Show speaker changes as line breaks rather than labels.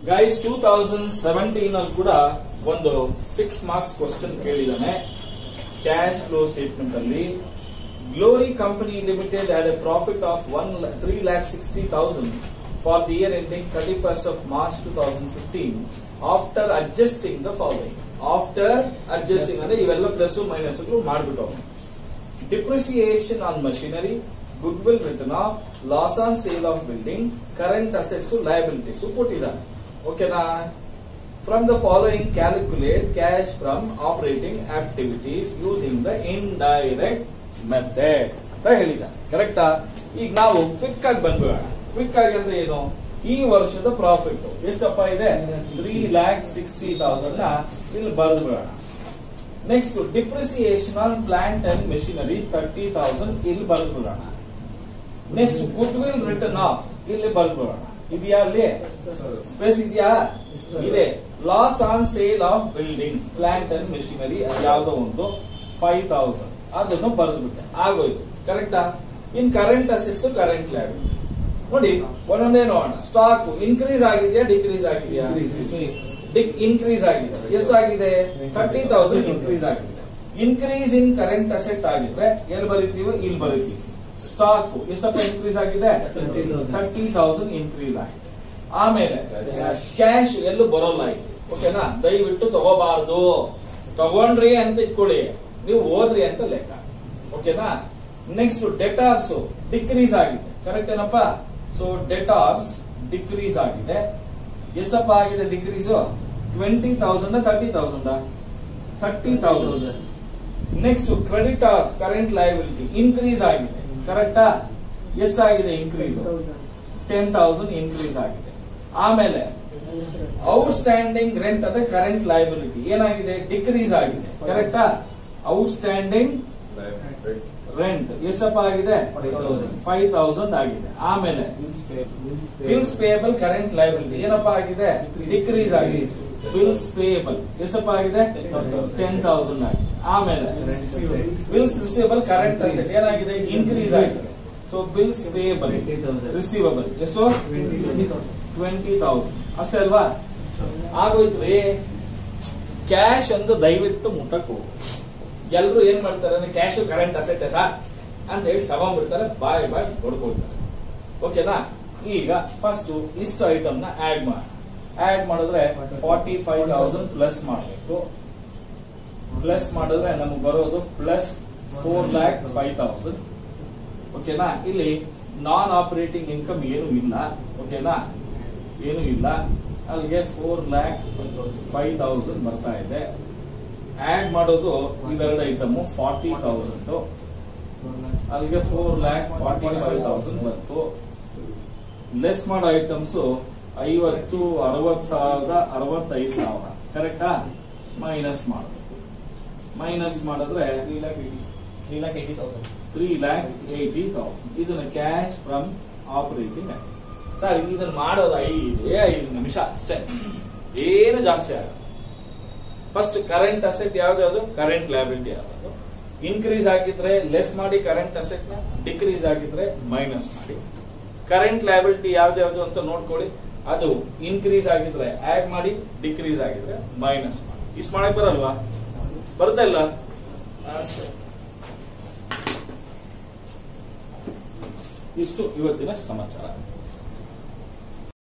guys two thousand seventeen ಅಲ್ಲಿ ಕೂಡ ಒಂದು ಸಿಕ್ಸ್ ಮಾರ್ಕ್ಸ್ ಕ್ವಶನ್ ಕೇಳಿದಾನೆ ಕ್ಯಾಶ್ ಫ್ಲೋ ಸ್ಟೇಟ್ಮೆಂಟ್ ಅಲ್ಲಿ glory company limited had a profit of one three lakh sixty thousand for the year ending thirty first of March two thousand fifteen after adjusting the following after adjusting ಅಂದ್ರೆ ಇವೆಲ್ಲ plus minus ಮಾಡ್ಬಿಟ್ಟು depreciation on machinery goodwill written off loss on sale of building current assets liabilities ಕೊಟ್ಟಿದ್ದಾನೆ ಓಕೆನಾ from the following calculate cash from operating activities using the indirect method ಅಂತ ಹೇಳಿದ್ದಾನೆ ಕರೆಕ್ಟಾ ಈಗ ನಾವು ಕ್ವಿಕ್ ಆಗಿ ಬಂದ್ಬಿಡೋಣ ಕ್ವಿಕ್ ಆಗಿ ಅಂದ್ರೆ ಏನು ಈ ವರ್ಷದ ಪ್ರಾಫಿಟ್ ಎಷ್ಟಪ್ಪ ಇದೆ ತ್ರೀ ಲ್ಯಾಕ್ ಸಿಕ್ಸ್ಟಿ ತೌಸಂಡ್ ನ ಇಲ್ಲಿ ಬರೆದು ಬಿಡೋಣ next depreciation on plant and machinery thirty thousand ಇಲ್ಲಿ ಬರೆದು ಬಿಡೋಣ next goodwill written off ಇಲ್ಲಿ ಬರೆದು ಬಿಡೋಣ ಇದೆಯಾ ಅಲ್ಲಿ ಸ್ಪೇಸ್ ಇದೆಯಾ ಇದೆ loss on sale of building plant and machinery ಯಾವ್ದೋ ಒಂದು ಫೈವ್ ತೌಸಂಡ್ ಅದನ್ನು ಬರೆದು ಬಿಟ್ಟೆ ಆಗೋಯ್ತು ಕರೆಕ್ಟಾ in current assets current liab ನೋಡಿ ಒಂದೊಂದೇ ನೋಡೋಣ ಸ್ಟಾಕ್ ಇನ್ಕ್ರೀಸ್ ಆಗಿದೆಯಾ ಡಿಕ್ರೀಸ್ ಆಗಿದೆಯಾ ಇನ್ಕ್ರೀಸ್ ಆಗಿದೆ ಎಷ್ಟಾಗಿದೆ ಥರ್ಟಿ ತೌಸಂಡ್ ಇನ್ಕ್ರೀಸ್ ಆಗಿದೆ ಇನ್ಕ್ರೀಸ್ ಇನ್ ಕರೆಂಟ್ ಅಸೆಟ್ ಆಗಿದ್ರೆ ಎಲ್ಲಿ ಬರೀತೀವಿ ಇಲ್ಲಿ ಬರೀತೀವಿ ಸ್ಟಾಕ್ ಎಷ್ಟಪ್ಪ ಇನ್ಕ್ರೀಸ್ ಆಗಿದೆ ಥರ್ಟಿ ತೌಸಂಡ್ ಇನ್ಕ್ರೀಸ್ ಆಗಿದೆ ಆಮೇಲೆ ಕ್ಯಾಶ್ ಎಲ್ಲೂ ಬರೋಲ್ಲ ಇಲ್ಲಿ ಓಕೆನಾ ದಯವಿಟ್ಟು ತಗೋಬಾರ್ದು ತಗೊಂಡ್ರಿ ಅಂತ ಇಟ್ಕೊಳ್ಳಿ ನೀವು ಹೋದ್ರಿ ಅಂತ ಲೆಕ್ಕ ಓಕೆನಾ ನೆಕ್ಸ್ಟ್ ಡೆಟಾರ್ಸ್ ಡಿಕ್ರೀಸ್ ಆಗಿದೆ ಕರೆಕ್ಟ್ ಏನಪ್ಪ ಸೊ ಡೆಟಾರ್ಸ್ ಡಿಕ್ರೀಸ್ ಆಗಿದೆ ಎಷ್ಟಪ್ಪ ಆಗಿದೆ decrease twenty thousand thirty thousand thirty thousand next creditors current liability increase ಆಗಿದೆ ಕರೆಕ್ಟಾ ಎಷ್ಟಾಗಿದೆ ಇನ್ಕ್ರೀಸ್ ಟೆನ್ ತೌಸಂಡ್ ಇನ್ಕ್ರೀಸ್ ಆಗಿದೆ ಆಮೇಲೆ ಔಟ್ ಸ್ಟ್ಯಾಂಡಿಂಗ್ ರೆಂಟ್ ಅಂದ್ರೆ ಕರೆಂಟ್ ಲಯಬಿಲಿಟಿ ಏನಾಗಿದೆ ಡಿಕ್ರೀಸ್ ಆಗಿದೆ ಕರೆಕ್ಟಾ ಔಟ್ ಸ್ಟ್ಯಾಂಡಿಂಗ್ ರೆಂಟ್ ಎಷ್ಟಪ್ಪ ಆಗಿದೆ ಫೈವ್ ತೌಸಂಡ್ ಆಗಿದೆ ಆಮೇಲೆ ಬಿಲ್ಸ್ ಪೇಬಲ್ ಕರೆಂಟ್ ಲೈಬಿಲಿಟಿ ಏನಪ್ಪ ಆಗಿದೆ ಡಿಕ್ರೀಸ್ ಆಗಿದೆ ಬಿಲ್ಸ್ ಪೇಬಲ್ ಎಷ್ಟಪ್ಪ ಆಗಿದೆ ಟೆನ್ ತೌಸಂಡ್ ಆಗಿದೆ ಆಮೇಲೆ ಬಿಲ್ಸ್ ರಿಸೀವಬಲ್ ಕರೆಂಟ್ ಅಸೆಟ್ ಏನಾಗಿದೆ ಇನ್ಕ್ರೀಸ್ ಆಗಿದೆ ಸೊ ಬಿಲ್ಸ್ ಪೇಬಲ್ ರಿಸೀವಬಲ್ ಎಷ್ಟು ಟ್ವೆಂಟಿ ತೌಸಂಡ್ ಅಷ್ಟೇ ಅಲ್ವಾ ಆಗೋಯ್ತು ರೀ ಕ್ಯಾಶ್ ಅಂತ ದಯವಿಟ್ಟು ಮುಟ್ಟಕ್ಕೂ ಎಲ್ಲರೂ ಏನ್ ಮಾಡ್ತಾರೆ ಅಂದ್ರೆ ಕ್ಯಾಶ್ ಕರೆಂಟ್ ಅಸೆಟ್ ಸಾರ್ ಅಂತ ಹೇಳಿ ತಗೊಂಡ್ಬಿಡ್ತಾರೆ ಬಾಯ್ ಬಾಯ್ ಹೊಡ್ಕೊಳ್ತಾರೆ ಓಕೆನಾ ಈಗ ಫಸ್ಟ್ ಇಷ್ಟು ಐಟಮ್ ನ ಆಡ್ ಮಾಡಿ ಆಡ್ ಮಾಡಿದ್ರೆ ಫಾರ್ಟಿ ಫೈವ್ ತೌಸಂಡ್ ಪ್ಲಸ್ ಮಾಡಬೇಕು ಪ್ಲಸ್ ಮಾಡಿದ್ರೆ ನಮಗೆ ಬರೋದು plus four lakh five thousand ಓಕೆನಾ ಇಲ್ಲಿ ನಾನ್ ಆಪರೇಟಿಂಗ್ ಇನ್ಕಮ್ ಏನು ಇಲ್ಲ ಓಕೆನಾ ಏನು ಇಲ್ಲ ಅಲ್ಲಿಗೆ ಫೋರ್ ಲ್ಯಾಕ್ ಫೈವ್ ತೌಸಂಡ್ ಬರ್ತಾ ಇದೆ ಆಡ್ ಮಾಡೋದು ಇವೆರಡು ಐಟಮ್ ಫಾರ್ಟಿ ತೌಸಂಡ್ ಅಲ್ಲಿಗೆ four lakh forty five thousand ಬಂತು ಲೆಸ್ ಮಾಡೋ ಐಟಮ್ಸ್ ಐವತ್ತು ಅರವತ್ ಸಾವಿರದ ಅರವತ್ತೈದು ಸಾವಿರ ಕರೆಕ್ಟಾ ಮೈನಸ್ ಮಾಡಬೇಕು ಮೈನಸ್ ಮಾಡಿದ್ರೆ ತ್ರೀ ಲ್ಯಾಕ್ ಏಯ್ಟಿ ತೌಸಂಡ್ ಇದನ್ನ ಕ್ಯಾಶ್ ಫ್ರಮ್ ಆಪರೇಟಿಂಗ್ ಸರ್ ಇದನ್ನ ಮಾಡೋದು ಐದೇ ಐದು ನಿಮಿಷ ಅಷ್ಟೇ ಏನು ಜಾಸ್ತಿ ಆಗಲ್ಲ ಫಸ್ಟ್ ಕರೆಂಟ್ ಅಸೆಟ್ ಯಾವ್ದು ಕರೆಂಟ್ ಲ್ಯಾಬಿಲಿಟಿ ಯಾವ್ದು ಇನ್ಕ್ರೀಸ್ ಆಗಿದ್ರೆ ಲೆಸ್ ಮಾಡಿ ಕರೆಂಟ್ ಅಸೆಟ್ ನ ಡಿಕ್ರೀಸ್ ಆಗಿದ್ರೆ ಮೈನಸ್ ಮಾಡಿ ಕರೆಂಟ್ ಲ್ಯಾಬಿಲಿಟಿ ಯಾವ್ದು ಅಂತ ನೋಡ್ಕೊಳ್ಳಿ ಅದು ಇನ್ಕ್ರೀಸ್ ಆಗಿದ್ರೆ ಆಡ್ ಮಾಡಿ ಡಿಕ್ರೀಸ್ ಆಗಿದ್ರೆ ಮೈನಸ್ ಮಾಡಿ ಇಷ್ಟು ಮಾಡಕ್ ಬರಲ್ವಾ ಬರುತ್ತಾ ಇಲ್ಲ ಇಷ್ಟು ಇವತ್ತಿನ ಸಮಾಚಾರ